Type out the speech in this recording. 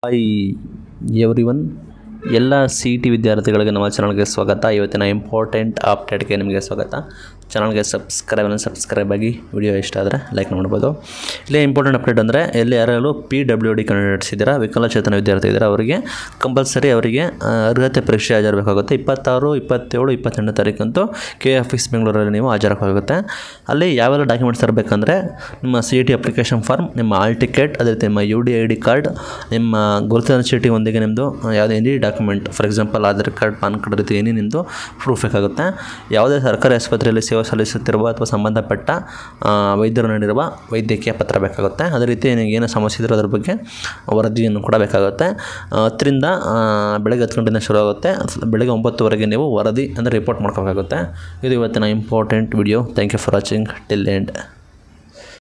hi everyone ಎಲ್ಲ C E T ವಿದ್ಯಾರ್ಥಿಗಳಿಗೆ ನಮ್ಮ ಚಾನಲ್ಗೆ ಸ್ವಾಗತ ಇವತ್ತಿನ ಇಂಪಾರ್ಟೆಂಟ್ ಅಪ್ಡೇಟ್ಗೆ ನಿಮಗೆ ಸ್ವಾಗತ ಚಾನಲ್ಗೆ ಸಬ್ಸ್ಕ್ರೈಬ್ ಸಬ್ಸ್ಕ್ರೈಬ್ ಆಗಿ ವಿಡಿಯೋ ಇಷ್ಟ ಆದರೆ ಲೈಕ್ ಮಾಡ್ಬೋದು ಇಲ್ಲೇ ಇಂಪಾರ್ಟೆಂಟ್ ಅಪ್ಡೇಟ್ ಅಂದರೆ ಎಲ್ಲಿ ಯಾರು ಪಿ ಡಬ್ಲ್ಯೂ ಡಿ ಕ್ಯಾಂಡಿಡೇಟ್ಸ್ ಇದ್ದೀರಾ ವಿಕಲಚೇತನ ವಿದ್ಯಾರ್ಥಿ ಇದ್ದಾರೆ ಅವರಿಗೆ ಕಂಪಲ್ಸರಿ ಅವರಿಗೆ ಆ, ಅರ್ಹತೆ ಪರೀಕ್ಷೆ ಹಾಜರಬೇಕಾಗುತ್ತೆ ಇಪ್ಪತ್ತಾರು ಇಪ್ಪತ್ತೇಳು ಇಪ್ಪತ್ತೆಂಟನೇ ತಾರೀಕಂತೂ ಕೆ ಎಫ್ ಎಸ್ ಬೆಂಗಳೂರಲ್ಲಿ ನೀವು ಹಾಜರಾಗಬೇಕಾಗುತ್ತೆ ಅಲ್ಲಿ ಯಾವೆಲ್ಲ ಡಾಕ್ಯುಮೆಂಟ್ಸ್ ತರಬೇಕಂದ್ರೆ ನಿಮ್ಮ C E T application form ನಿಮ್ಮ ಆಲ್ ಟಿಕೆಟ್ ಅದೇ ರೀತಿ ನಿಮ್ಮ U D I D card ನಿಮ್ಮ ಗುರುತಿನ ಚೀಟಿ ಒಂದಿಗೆ ನಿಮ್ಮದು ಯಾವುದೇ any document for example Aadhaar card PAN card ರೀತಿ ಏನೇ ನಿಮ್ಮದು ಪ್ರೂಫ್ ಬೇಕಾಗುತ್ತೆ ಯಾವುದೇ ಸರ್ಕಾರಿ ಆಸ್ಪತ್ರೆಯಲ್ಲಿ ಸೇವೆ ಸಲ್ಲಿಸುತ್ತಿರುವ ಅಥವಾ ಸಂಬಂಧಪಟ್ಟ ಆ, ವೈದ್ಯರು ನೀಡಿರುವ ವೈದ್ಯಕೀಯ ಪತ್ರ ಬೇಕಾಗುತ್ತೆ ಅದೇ ರೀತಿ ನಿಮಗೆ ಏನೋ ಸಮಸ್ಯೆ ಇದ್ರೂ ಅದ್ರ ಬಗ್ಗೆ ವರದಿಯನ್ನು ಕೂಡ ಬೇಕಾಗುತ್ತೆ ಆ, ಹತ್ತರಿಂದ ಆ, ಬೆಳಗ್ಗೆ ಹತ್ತು ಗಂಟೆಯಿಂದ ಶುರು ಆಗುತ್ತೆ ಬೆಳಗ್ಗೆ ಒಂಬತ್ತುವರೆಗೆ ನೀವು ವರದಿ ಅಂದರೆ ರಿಪೋರ್ಟ್ ಮಾಡ್ಕೋಬೇಕಾಗುತ್ತೆ ಇದು ಇವತ್ತಿನ important video thank you for watching till end